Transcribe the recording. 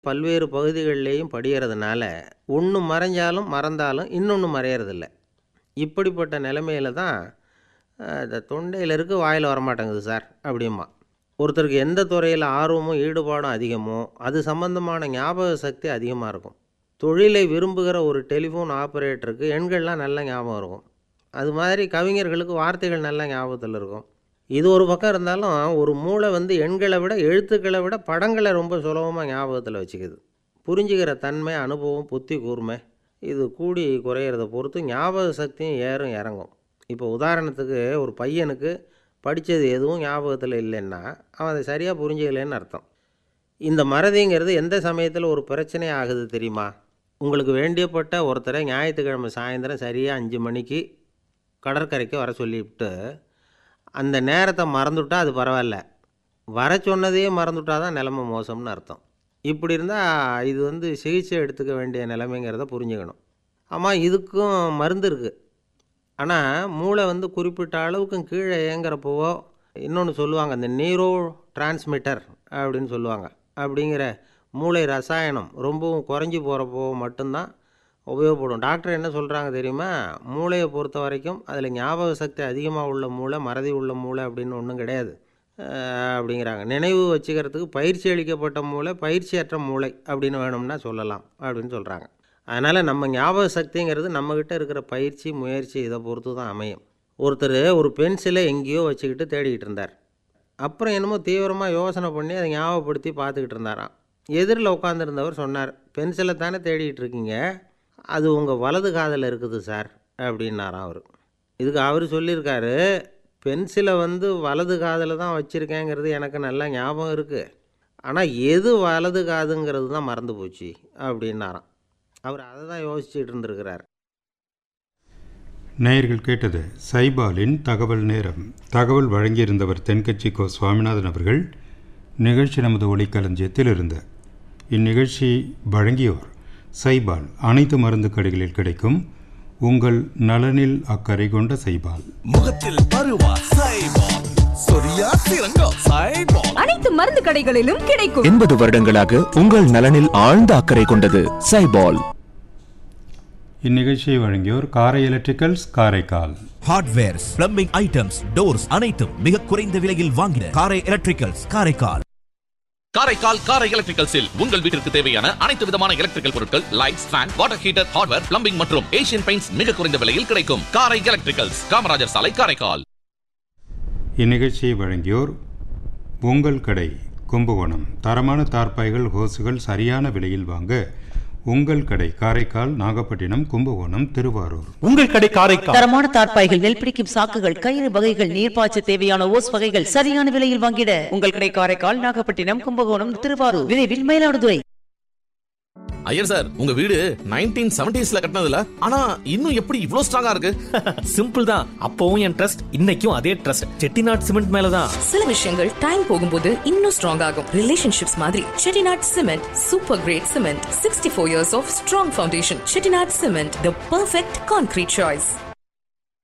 பல்வேறு பகுதிகள்லேயும் படியறதுனால ஒன்று மறைஞ்சாலும் மறந்தாலும் இன்னொன்று மறையறதில்ல இப்படிப்பட்ட நிலைமையில தான் அஹ், இந்த தொண்டையில் இருக்கு வாயில் வரமாட்டேங்குது சார் அப்படிமா ஒருத்தருக்கு எந்த துறையில் ஆர்வமும் ஈடுபாடும் அதிகமோ அது சம்பந்தமான ஞாபக சக்தி அதிகமாக இருக்கும் தொழிலை விரும்புகிற ஒரு டெலிஃபோன் ஆப்ரேட்டருக்கு எண்கள்லாம் நல்ல ஞாபகம் இருக்கும் அது மாதிரி கவிஞர்களுக்கு வார்த்தைகள் நல்ல ஞாபகத்தில் இருக்கும் இது ஒரு பக்கம் இருந்தாலும் ஒரு மூளை வந்து எண்களை விட எழுத்துக்களை விட படங்களை ரொம்ப சுலபமாக ஞாபகத்தில் வச்சுக்குது புரிஞ்சுக்கிற தன்மை அனுபவம் புத்தி கூர்மை இது கூடி குறையிறத பொறுத்து ஞாபக சக்தியும் ஏறும் இறங்கும் இப்போ உதாரணத்துக்கு ஒரு பையனுக்கு படித்தது எதுவும் ஞாபகத்தில் இல்லைன்னா அவன் அதை சரியாக புரிஞ்சுக்கலைன்னு அர்த்தம் இந்த மறதிங்கிறது எந்த சமயத்தில் ஒரு பிரச்சனை ஆகுது தெரியுமா உங்களுக்கு வேண்டியப்பட்ட ஒருத்தரை ஞாயிற்றுக்கிழமை சாயந்தரம் சரியாக அஞ்சு மணிக்கு கடற்கரைக்கு வர சொல்லிவிட்டு அந்த நேரத்தை மறந்துவிட்டா அது பரவாயில்ல வர சொன்னதையே மறந்துவிட்டா தான் நிலைமை மோசம்னு அர்த்தம் இப்படி இருந்தால் இது வந்து சிகிச்சை எடுத்துக்க வேண்டிய நிலைமைங்கிறத புரிஞ்சுக்கணும் ஆமாம் இதுக்கும் மருந்து இருக்குது ஆனால் மூளை வந்து குறிப்பிட்ட அளவுக்கும் கீழே இயங்குறப்போவோ இன்னொன்று சொல்லுவாங்க இந்த நீரோ டிரான்ஸ்மிட்டர் அப்படின்னு சொல்லுவாங்க அப்படிங்கிற மூளை ரசாயனம் ரொம்பவும் குறைஞ்சி போகிறப்போ மட்டும்தான் உபயோகப்படும் டாக்டர் என்ன சொல்கிறாங்க தெரியுமா மூளையை பொறுத்த வரைக்கும் அதில் ஞாபக சக்தி அதிகமாக உள்ள மூளை மறதி உள்ள மூளை அப்படின்னு ஒன்றும் கிடையாது அஹ் அப்படிங்கிறாங்க நினைவு வச்சுக்கிறதுக்கு பயிற்சி அளிக்கப்பட்ட மூளை பயிற்சியற்ற மூளை அப்படின்னு வேணும்னா சொல்லலாம் அப்படின்னு சொல்கிறாங்க அதனால் நம்ம ஞாபக சக்திங்கிறது நம்மக்கிட்ட இருக்கிற பயிற்சி முயற்சி இதை பொறுத்து தான் அமையும் ஒருத்தர் ஒரு பென்சிலை எங்கேயோ வச்சுக்கிட்டு தேடிக்கிட்டு இருந்தார் அப்புறம் என்னமோ தீவிரமாக யோசனை பண்ணி அதை ஞாபகப்படுத்தி பார்த்துக்கிட்டு இருந்தாராம் எதிரில் உட்காந்துருந்தவர் சொன்னார் பென்சிலை தானே தேடிக்கிட்டு இருக்கீங்க அது உங்கள் வலது காதில் இருக்குது சார் அப்படின்னாராம் அவர் இதுக்கு அவர் சொல்லியிருக்காரு பென்சிலை வந்து வலது காதில் தான் வச்சுருக்கேங்கிறது எனக்கு நல்லா ஞாபகம் இருக்குது ஆனால் எது வலது காதுங்கிறது தான் மறந்து போச்சு அப்படின்னாராம் அவர் அதை தான் யோசிச்சுட்டு இருந்திருக்கிறார் நேயர்கள் கேட்டது சைபாலின் தகவல் நேரம் தகவல் வழங்கியிருந்தவர் தென்கட்சி கோ சுவாமிநாதன் அவர்கள் நிகழ்ச்சி நமது ஒளிக்களஞ்சியத்தில் இருந்த இந்நிகழ்ச்சி வழங்கியோர் சைபால் அனைத்து மருந்து கடைகளில் கிடைக்கும் உங்கள் நலனில் அக்கறை கொண்ட சைபால் முகத்தில் பருவா சைபால் சொரியா சிறங்கா சைபால் அனைத்து மருந்து கடைகளிலும் கிடைக்கும் எண்பது வருடங்களாக உங்கள் நலனில் ஆழ்ந்த அக்கறை கொண்டது சைபால் இந்நிகழ்ச்சியை வழங்கியோர் Karai electricals Karaikal hardwares plumbing items doors அனைத்தும் மிக குறைந்த விலையில் வாங்கின காரை எலக்ட்ரிக்கல்ஸ் காரைக்கால் காரைக்கால் காரை எலக்ட்ரிக்கல்ஸில் உங்கள் வீட்டிற்கு தேவையான அனைத்து விதமான எலக்ட்ரிக்கல் பொருட்கள் lights fan water heater hardware plumbing மற்றும் ஏசியன் பெயிண்ட்ஸ் மிக குறைந்த விலையில் கிடைக்கும் காரை எலக்ட்ரிக்கல்ஸ் காமராஜர் சாலை காரைக்கால் இந்நிகழ்ச்சியை வழங்கியோர் உங்கள் கடை கும்பகோணம் தரமான தார்பாய்கள் ஹோசுகள் சரியான விலையில் வாங்க உங்கள் கடை காரைக்கால் நாகப்பட்டினம் கும்பகோணம் திருவாரூர் உங்கள் கடை காரைக்கால் தரமான தார்ப்பாய்கள் நெல் பிடிக்கும் சாக்குகள் கயிறு வகைகள் நீர்ப்பாய்ச்ச தேவையான ஓஸ் வகைகள் சரியான விலையில் வாங்கிட உங்கள் கடை காரைக்கால் நாகப்பட்டினம் கும்பகோணம் திருவாரூர் விரைவில் மயிலாடுதுறை ஐயர் சார் உங்க வீடு நைன்டீன் செவன்டிஸ்ல கட்டினதுல ஆனா இன்னும் எப்படி இவ்ளோ ஸ்ட்ராங்கா இருக்கு சிம்பிள் தான் அப்பவும் என் ட்ரஸ்ட் இன்னைக்கும் அதே ட்ரஸ்ட் செட்டிநாட் சிமெண்ட் மேலதான் சில விஷயங்கள் டைம் போகும்போது இன்னும் ஸ்ட்ராங் ஆகும் ரிலேஷன்ஷிப்ஸ் மாதிரி Chettinad cement super grade cement sixty four years of strong foundation Chettinad cement the perfect concrete choice